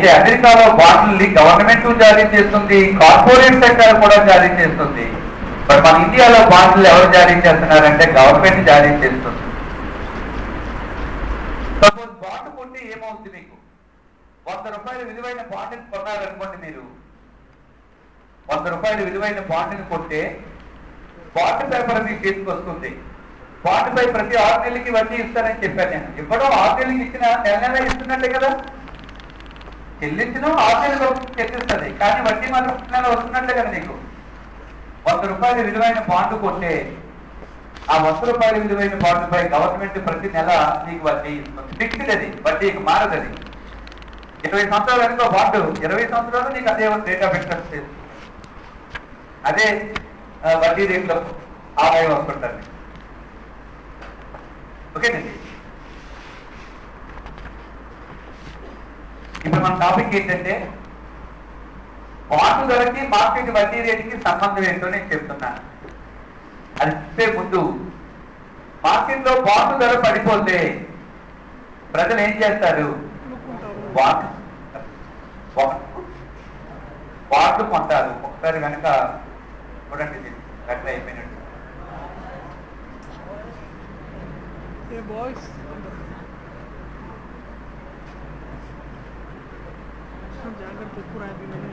ఈ అమెరికాలో బాండ్లని గవర్నమెంట్ జారీ చేస్తుంది కార్పొరేట్ సెక్టర్ కూడా జారీ చేస్తుంది మరి మన ఇండియాలో బాండ్లు ఎవరు జారీ చేస్తున్నారంటే గవర్నమెంట్ జారీ చేస్తుంది సపోజ్ బాండ్ కొంటే ఏమవుతుంది మీకు వంద రూపాయల విలువైన బాండ్ని కొన్నారనుకోండి మీరు వంద రూపాయల విలువైన బాండ్ని కొంటే బాండ్ పేపర్ మీకు చేతికి వస్తుంది బాండ్ పై ప్రతి ఆరు నెలలకి వడ్డీ ఇస్తానని చెప్పాను నేను ఇవ్వడం ఆరు నెలలకి ఇచ్చిన నెల నెల ఇస్తున్నట్టే కదా చెల్లించిన ఆరు నెలలు చెల్లిస్తుంది కానీ వడ్డీ మాత్రం ప్రతి నెల వస్తున్నట్లే కదా నీకు వంద రూపాయల విలువైన బాండ్ కొంటే ఆ వంద రూపాయల విలువైన బాండ్పై గవర్నమెంట్ ప్రతి నెల నీకు వడ్డీ ఇస్తుంది ఫిక్స్డ్ అది వడ్డీకి మారదు అది ఇరవై సంవత్సరాలు అనుకో బాండ్ ఇరవై సంవత్సరాలు నీకు అదే రేట్ ఆఫ్ ఇంట్రెస్ట్ అదే ఆ, వడ్డీ రేట్లో ఆదాయం వస్తుంటుంది ఓకేనండి ఇప్పుడు మన టాపిక్ ఏంటంటే బాండ్ ధరకి మార్కెట్ వడ్డీ రేటుకి సంబంధం ఏంటో నేను చెప్తున్నాను అది చెప్పే ముందు మార్కెట్లో బాండ్ ధర పడిపోతే ప్రజలు ఏం చేస్తారు బాండ్ బాండ్ బాండ్ కొంటారు ఒకసారి కనుక చూడండి ఇది గట్ల అయిపోయినట్టు Hey boys. జాగ్రత్త ఎక్కువ రాయదు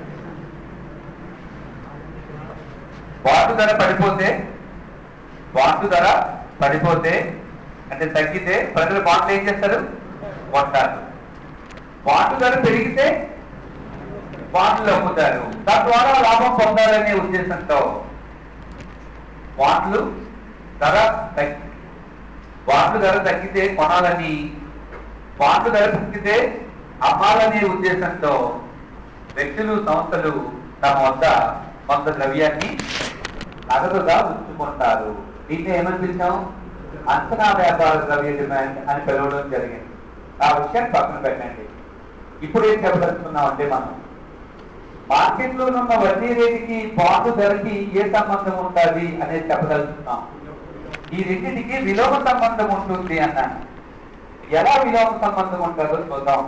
బాండ్ ధర పడిపోతే బాండ్ ధర పడిపోతే అంటే తగ్గితే ప్రజలు బాండ్లు ఏం చేస్తారు కొంటారు బాండ్ ధర పెరిగితే బాండ్లు అమ్ముతారు తద్వారా లాభం పొందాలనే ఉద్దేశంతో బాండ్లు ధర తగ్గి బాండ్లు ధర తగ్గితే కొనాలని బాండ్లు ధర తగ్గితే అమ్మాలనే ఉద్దేశంతో వ్యక్తులు సంస్థలు తమ వద్ద కొంత ద్రవ్యాన్ని నగదుగా ఉంచుకుంటారు దీన్ని ఏమని పిలిచాం అంచనా వ్యాపార ద్రవ్య డిమాండ్ అని పిలవడం జరిగింది ఆ విషయాన్ని పక్కన పెట్టండి ఇప్పుడు ఏం చెప్పదలుచుకున్నాం అంటే మనం మార్కెట్లో ఉన్న వడ్డీ రేటుకి బాండ్ ధరకి ఏ సంబంధం ఉంటుంది అనేది చెప్పదలుచుకున్నాం ఈ రెండింటికి విలోమ సంబంధం ఉంటుంది అన్నాను ఎలా విలోమ సంబంధం ఉంటుందో చూద్దాం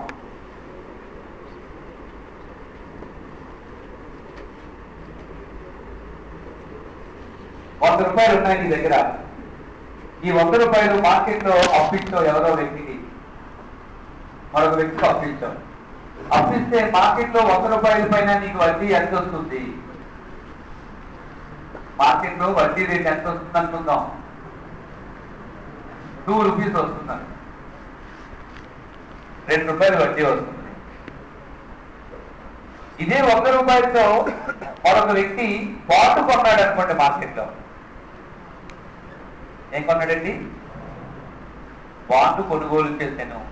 వంద రూపాయలు ఉన్నాయి నీ దగ్గర ఈ వంద రూపాయలు మార్కెట్ లో అప్పించావు ఎవరో వ్యక్తికి మరొక వ్యక్తికి అప్పించావు అప్పిస్తే మార్కెట్ లో వంద రూపాయల పైన నీకు వడ్డీ ఎంత వస్తుంది మార్కెట్ లో వడ్డీ రేట్ ఎంత వస్తుంది అనుకుందాం టూ రూపీస్ వస్తుంది రెండు రూపాయలు వడ్డీ వస్తుంది ఇదే వంద రూపాయలతో మరొక వ్యక్తి బాండ్ కొన్నాడు అనుకోండి మార్కెట్ లో ఏం కొన్నాడండి బాండ్ కొనుగోలు చేశాను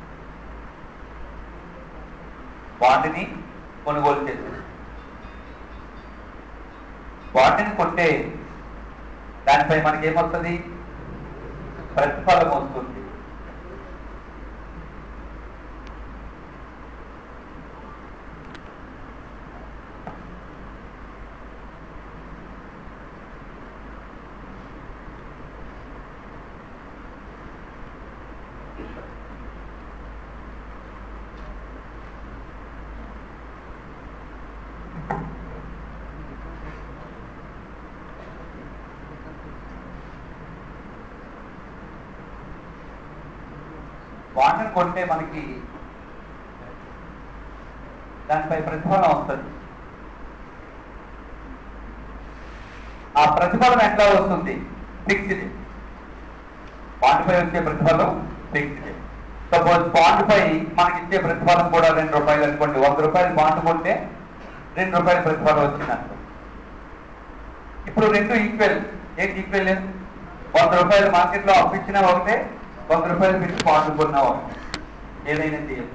బాండ్ని కొనుగోలు చేశాను బాండ్ని కొంటే దానిపై మనకి ఏమొస్తుంది ప్రతిఫలం వస్తుంది బాండ్ని కొంటే మనకి దానిపై ప్రతిఫలం వస్తుంది ఆ ప్రతిఫలం ఎట్లా వస్తుంది ఫిక్స్డ్ బాండ్ పై వచ్చే ప్రతిఫలం ఫిక్స్డ్ సపోజ్ బాండ్ పై మనకి ఇచ్చే ప్రతిఫలం కూడా రెండు రూపాయలు అనుకోండి వంద రూపాయలు బాండ్ కొంటే రెండు రూపాయల ప్రతిఫలం వచ్చిందనుకో ఇప్పుడు రెండు ఈక్వల్ ఏంటి ఈక్వల్ వంద రూపాయలు మార్కెట్లో అప్పించినా ఒకటే వంద రూపాయలు పెట్టి బాండ్ కొన్నా ఒకటే ఏదైనా చేయొచ్చు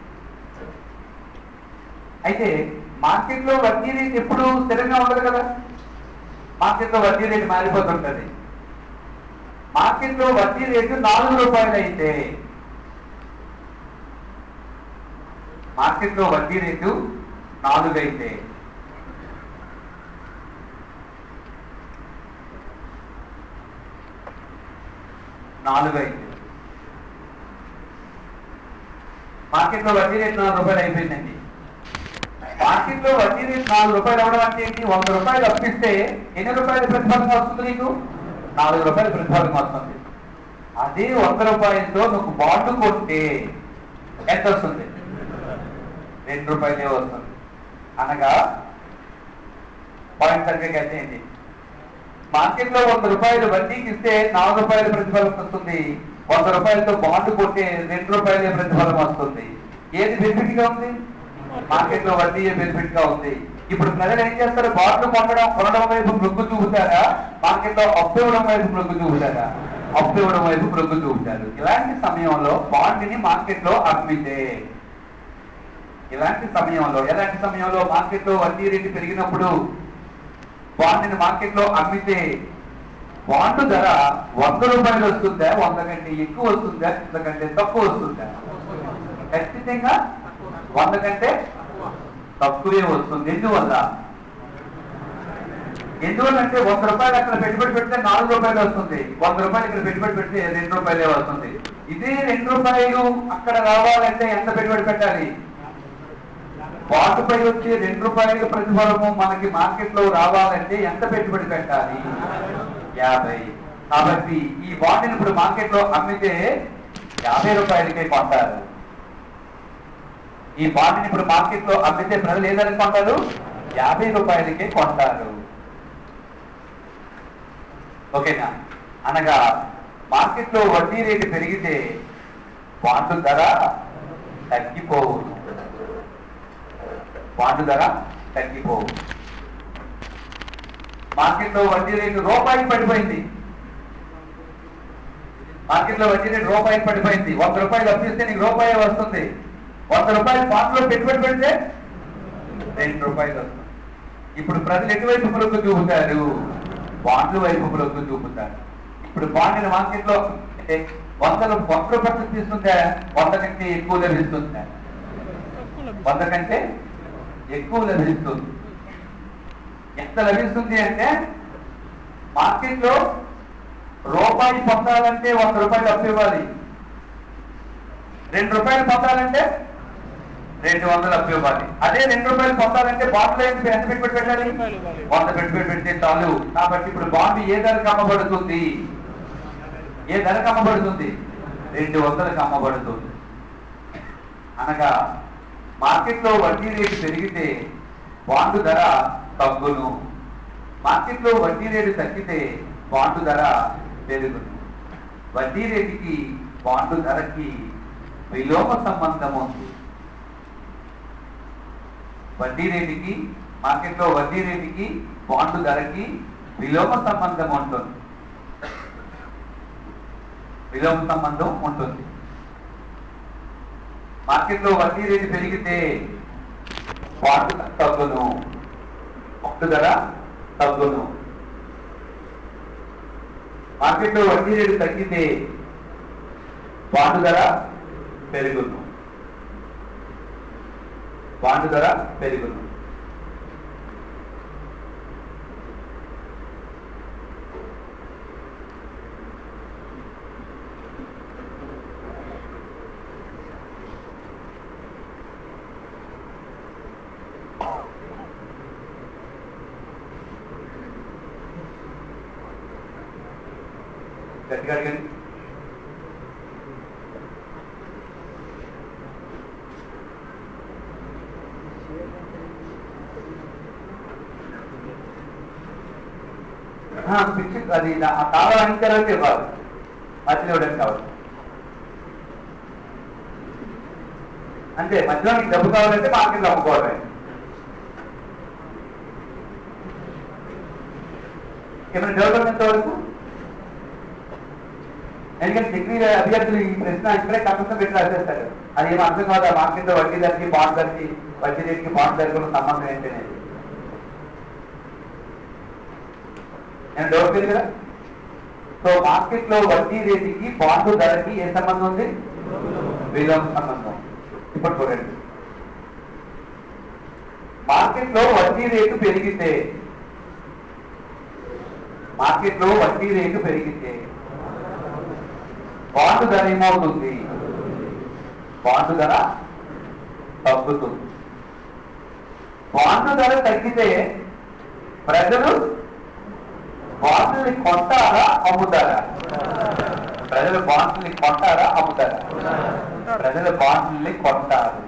అయితే మార్కెట్లో వడ్డీ రేట్ ఎప్పుడు స్థిరంగా ఉండదు కదా మార్కెట్లో వడ్డీ రేటు మారిపోతుంటది మార్కెట్లో వడ్డీ రేటు నాలుగు రూపాయలు అయితే మార్కెట్లో వడ్డీ రేటు నాలుగు అయితే నాలుగు అయితే మార్కెట్లో వడ్డీ రేటు నాలుగు రూపాయలు అయిపోయిందండి మార్కెట్లో వడ్డీ రేటు నాలుగు రూపాయలు అవ్వడం అంటే ఏంటి వంద రూపాయలు అప్పిస్తే ఎన్ని రూపాయల ప్రతిఫలం వస్తుంది నీకు నాలుగు రూపాయల ప్రతిఫలం వస్తుంది అదే వంద రూపాయలతో నువ్వు బాండ్ కొంటే ఎంత వస్తుంది రెండు రూపాయలే వస్తుంది అనగా పాయింట్ సరిగ్గా గెలిచేయండి మార్కెట్లో వంద రూపాయలు వడ్డీకి ఇస్తే నాలుగు రూపాయల ప్రతిఫలం వస్తుంది వంద రూపాయలతో బాండ్ కొట్టే రెండు రూపాయలే ప్రతిఫలం వస్తుంది ఏది బెనిఫిట్ గా ఉంది మార్కెట్ లో వడ్డీ బెనిఫిట్ గా ఉంది ఇప్పుడు ప్రజలు ఏం చేస్తారు బాండ్లు కొనడం కొనడం వైపు మొగ్గు చూపుతారా మార్కెట్ లో అప్పు ఇవ్వడం వైపు మొగ్గు చూపుతారా అప్పు ఇవ్వడం వైపు మొగ్గు చూపుతారు ఇలాంటి సమయంలో బాండ్ ని మార్కెట్ లో అమ్మితే ఇలాంటి సమయంలో ఎలాంటి సమయంలో మార్కెట్ లో వడ్డీ రేటు పెరిగినప్పుడు బాండ్ని మార్కెట్ లో అమ్మితే బాండ్ ధర వంద రూపాయలు వస్తుందా వంద కంటే ఎక్కువ వస్తుందా వంద కంటే తక్కువ వస్తుందా ఖచ్చితంగా వంద కంటే తక్కువే వస్తుంది ఎందువల్ల ఎందువల్ల అంటే వంద రూపాయలు అక్కడ పెట్టుబడి పెడితే నాలుగు రూపాయలు వస్తుంది వంద రూపాయలు ఇక్కడ పెట్టుబడి పెడితే రెండు రూపాయలే వస్తుంది ఇదే రెండు రూపాయలు అక్కడ రావాలంటే ఎంత పెట్టుబడి పెట్టాలి వాటిపై వచ్చే రెండు రూపాయల ప్రతిఫలము మనకి మార్కెట్ లో రావాలంటే ఎంత పెట్టుబడి పెట్టాలి యాభై కాబట్టి ఈ బాండ్ని ఇప్పుడు మార్కెట్ లో అమ్మితే యాభై రూపాయలకే కొంటారు ఈ బాండ్ని ఇప్పుడు మార్కెట్ లో అమ్మితే ప్రజలు ఏదని కొంటారు యాభై రూపాయలకే కొంటారు ఓకేనా అనగా మార్కెట్ లో వడ్డీ రేటు పెరిగితే బాండ్ల ధర తగ్గిపోవును బాండ్ ధర తగ్గిపోవు మార్కెట్లో వడ్డీ రేటు రూపాయికి పడిపోయింది మార్కెట్లో వడ్డీ రేటు రూపాయికి పడిపోయింది వంద రూపాయలు అప్పిస్తే నీకు రూపాయి వస్తుంది వంద రూపాయలు బాండ్లో పెట్టుబడి పెడితే రెండు రూపాయలు వస్తుంది ఇప్పుడు ప్రజలు ఎటువైపు మొగ్గు చూపుతారు బాండ్ల వైపు మొగ్గు చూపుతారు ఇప్పుడు బాండ్ని మార్కెట్లో అంటే వందలు వంద రూపాయలు తీసుకుంటే వంద కంటే ఎక్కువ లభిస్తుందా తక్కువ లభిస్తుంది. వంద కంటే ఎక్కువ లభిస్తుంది ఎంత లభిస్తుంది అంటే మార్కెట్ లో రూపాయి పొందాలంటే వంద రూపాయలు అప్పు ఇవ్వాలి రెండు రూపాయలు పొందాలంటే రెండు వందలు అప్పు ఇవ్వాలి అదే రెండు రూపాయలు పొందాలంటే బాండ్లో ఎంత ఎంత పెట్టుబడి పెట్టాలి రూపాయలు ఇవ్వాలి. వంద పెట్టుబడి పెడితే చాలు కాబట్టి ఇప్పుడు బాండ్ ఏ ధరకు అమ్మబడుతుంది ఏ ధరకు అమ్మబడుతుంది రెండు వందలకు అమ్మబడుతుంది అనగా మార్కెట్లో వడ్డీ రేటు పెరిగితే బాండు ధర తగ్గును మార్కెట్లో వడ్డీ రేటు తగ్గితే బాండు ధర పెరుగును వడ్డీ రేటుకి బాండు ధరకి విలోమ సంబంధం ఉంది వడ్డీ రేటుకి మార్కెట్లో వడ్డీ రేటుకి బాండు ధరకి విలోమ సంబంధం ఉంటుంది విలోమ సంబంధం ఉంటుంది మార్కెట్లో వడ్డీ రేటు పెరిగితే బాండ్ తగ్గును బాండ్ ధర తగ్గును మార్కెట్లో వడ్డీ రేటు తగ్గితే బాండ్ ధర పెరుగును బాండ్ ధర పెరుగును గట్టిగా అడగండి ఆ, ఫిక్స్ అది దా- ఆ కావాలని తర్వాత ఇవ్వాలి మధ్యలో ఇవ్వడానికి కావాలి అంతే మధ్యలో నీకు డబ్బు కావాలంటే మార్కెట్లో అమ్ముకోవడమే ఏమైనా డెవలప్మెంట్ వరకు ఎందుకంటే డిగ్రీ అభ్యర్థులు ఈ ప్రశ్న ఇక్కడే కంపెనీ పెట్టి రాసేస్తారు అది ఏమో అర్థం కాదు మార్కెట్లో వడ్డీ ధరకి బాండ్ ధరకి వడ్డీ రేటుకి బాండ్ ధరకి ఉన్న సంబంధం ఏంటి అనేది నేను డౌట్ లేదు కదా సో మార్కెట్ లో వడ్డీ రేటుకి బాండ్ ధరకి ఏ సంబంధం ఉంది విలోమ సంబంధం ఇప్పుడు చూడండి మార్కెట్ లో వడ్డీ రేటు పెరిగితే మార్కెట్ లో వడ్డీ రేటు పెరిగితే బాండ్ ధర ఏమవుతుంది బాండ్ ధర తగ్గుతుంది బాండ్ ధర తగ్గితే ప్రజలు బాండ్ని కొంటారా అమ్ముతారా ప్రజలు బాండ్ని కొంటారా అమ్ముతారా ప్రజలు బాండ్ని కొంటారు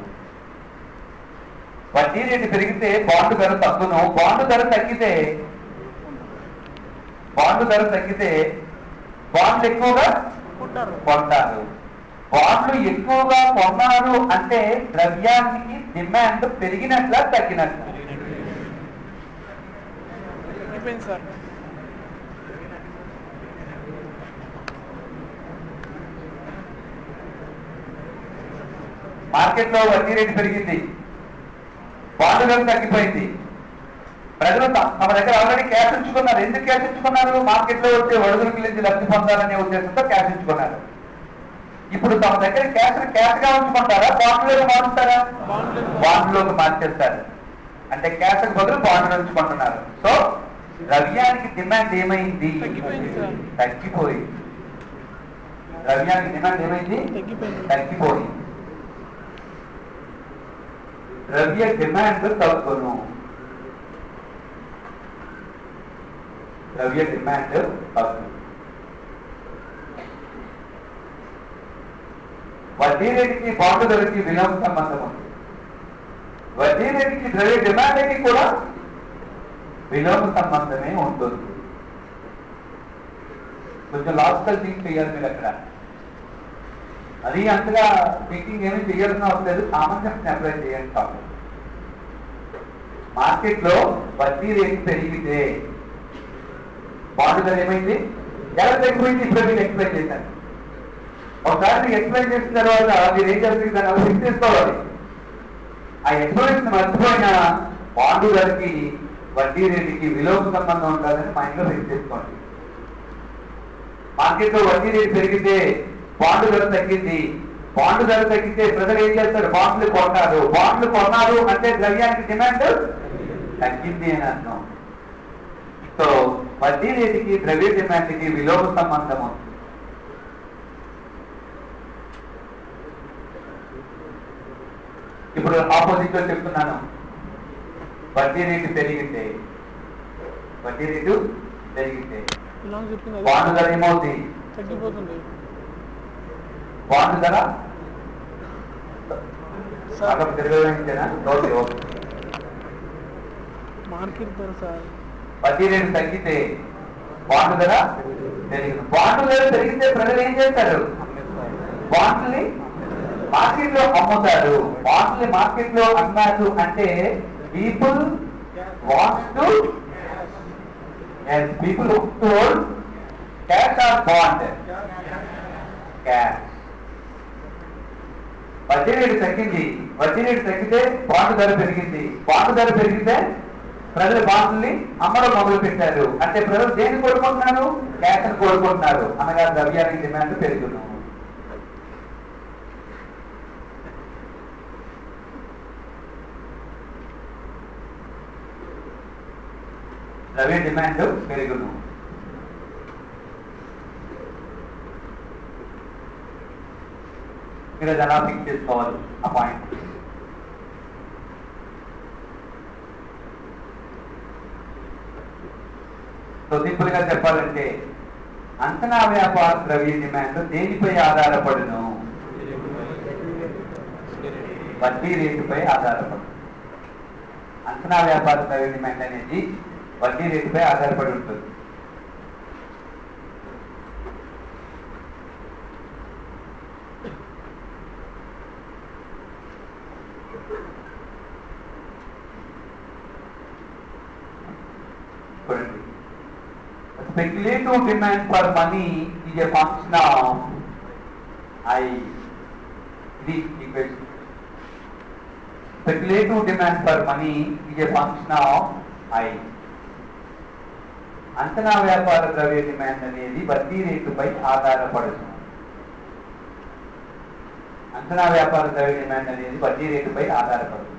వడ్డీ రేటు పెరిగితే బాండ్ ధర తగ్గును బాండ్ ధర తగ్గితే బాండ్ ధర తగ్గితే బాండ్లు ఎక్కువగా ఉంటారు కొంటారు బాండ్లు ఎక్కువగా కొన్నారు అంటే ద్రవ్యానికి డిమాండ్ పెరిగినట్ల తగ్గినట్ల అయిపోయింది సార్ మార్కెట్ లో వడ్డీ రేటు పెరిగింది బాండ్ ధర తగ్గిపోయింది ప్రజలు త- తమ దగ్గర ఆల్రెడీ క్యాష్ ఉంచుకున్నారు ఎందుకు క్యాష్ ఉంచుకున్నారు మార్కెట్ లో వచ్చే వడుదల నుంచి లబ్ధి పొందాలనే ఉద్దేశంతో క్యాష్ ఉంచుకున్నారు ఇప్పుడు తమ దగ్గర క్యాష్ క్యాష్ గా ఉంచుకుంటారా బాండ్లోకి మారుస్తారా బాండ్లోకి బాండ్లోకి మార్చేస్తారు అంటే క్యాష్ బదులు బాండ్లు ఉంచుకుంటున్నారు సో ద్రవ్యానికి డిమాండ్ ఏమైంది తగ్గిపోయింది సార్. తగ్గిపోయింది ద్రవ్యానికి డిమాండ్ ఏమైంది తగ్గిపోయింది తగ్గిపోయింది ద్రవ్య డిమాండ్ తగ్గును ద్రవ్య డిమాండ్ తగ్గును వడ్డీ రేటుకి బాండు ధరకి విలోమ సంబంధం ఉంది వడ్డీ రేటుకి ద్రవ్య డిమాండ్కి కూడా విలోమ సంబంధమే ఉంటుంది కొంచెం లాజికల్ థింక్ చేయాలి మీరు అక్కడ అది అంతగా థింకింగ్ ఏమీ చేయాల్సిన అవసరం లేదు కామన్ సెన్స్ అప్లై చేయండి చాలు మార్కెట్ లో వడ్డీ రేటు పెరిగితే బాండ్ ధర ఏమైంది ఎలా తగ్గిపోయింది ఇప్పుడు మీరు ఎక్స్ప్లెయిన్ చేశాను ఒకసారి మీరు ఎక్స్ప్లెయిన్ చేసిన తర్వాత మీరు ఏం చేస్తుంది దాన్ని అలా ఫిక్స్ చేసుకోవాలి ఆ ఎక్స్ప్లెనేషన్ మర్చిపోయిన బాండు ధరకి వడ్డీ రేటుకి విలోమ సంబంధం ఉంటుందని మైండ్ లో ఫిక్స్ చేసుకోండి మార్కెట్ లో వడ్డీ రేటు పెరిగితే బాండ్ ధర తగ్గింది బాండ్ ధర తగ్గితే ప్రజలు ఏం చేస్తారు బాండ్లు కొన్నారు బాండ్లు కొన్నారు అంటే ద్రవ్యానికి డిమాండ్ తగ్గింది అని అర్థం సో వడ్డీ రేటుకి ద్రవ్య డిమాండ్కి విలోమ సంబంధం ఉంది ఇప్పుడు ఆపోజిట్ లో చెప్తున్నాను వడ్డీ రేటు పెరిగితే వడ్డీ రేటు పెరిగితే ఇలా చెప్పింది బాండ్ అదే ధర ఏమవుతుంది తగ్గిపోతుంది బాండ్ ధర సార్ అక్కడ తిరగలించేనా ఓకే ఓకే మార్కెట్ ధర సార్ వడ్డీ రేటు తగ్గితే బాండ్ ధర పెరిగింది బాండ్ ధర పెరిగితే ప్రజలు ఏం చేస్తారు బాండ్ని మార్కెట్ లో అమ్ముతారు బాండ్ని మార్కెట్ లో అమ్మారు అంటే people want to people hold cash or bond cash వడ్డీ రేటు తగ్గింది వడ్డీ రేటు తగ్గితే బాండ్ ధర పెరిగింది బాండ్ ధర పెరిగితే ప్రజలు బాండ్ని అమ్మడం మొదలు పెట్టారు అంటే ప్రజలు దేన్ని కోరుకుంటున్నారు క్యాష్ కోరుకుంటున్నారు అనగా ద్రవ్యానికి డిమాండ్ పెరుగును ద్రవ్య డిమాండ్ పెరుగును మీరు అది ఎలా ఫిక్స్ చేసుకోవాలి ఆ పాయింట్ సో సింపుల్ గా చెప్పాలంటే అంచనా వ్యాపార ద్రవ్య డిమాండ్ దేనిపై ఆధారపడును వడ్డీ రేటుపై ఆధారపడు అంచనా వ్యాపార ద్రవ్య డిమాండ్ అనేది వడ్డీ రేటుపై ఆధారపడి ఉంటుంది చూడండి speculative demand for money is a function of I. ఇది equation. Speculative demand for money is a function of I. అంచనా వ్యాపార ద్రవ్య డిమాండ్ అనేది వడ్డీ రేటుపై ఆధారపడుతుంది అంచనా వ్యాపార ద్రవ్య డిమాండ్ అనేది వడ్డీ రేటుపై ఆధారపడుతుంది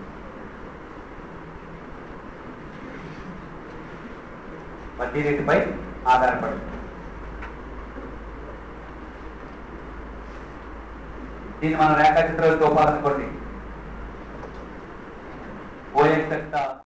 వడ్డీ రేటుపై ఆధారపడుతుంది దీన్ని మనం రేఖాచిత్రాలు చూపాలనుకోండి ఓఎక్స్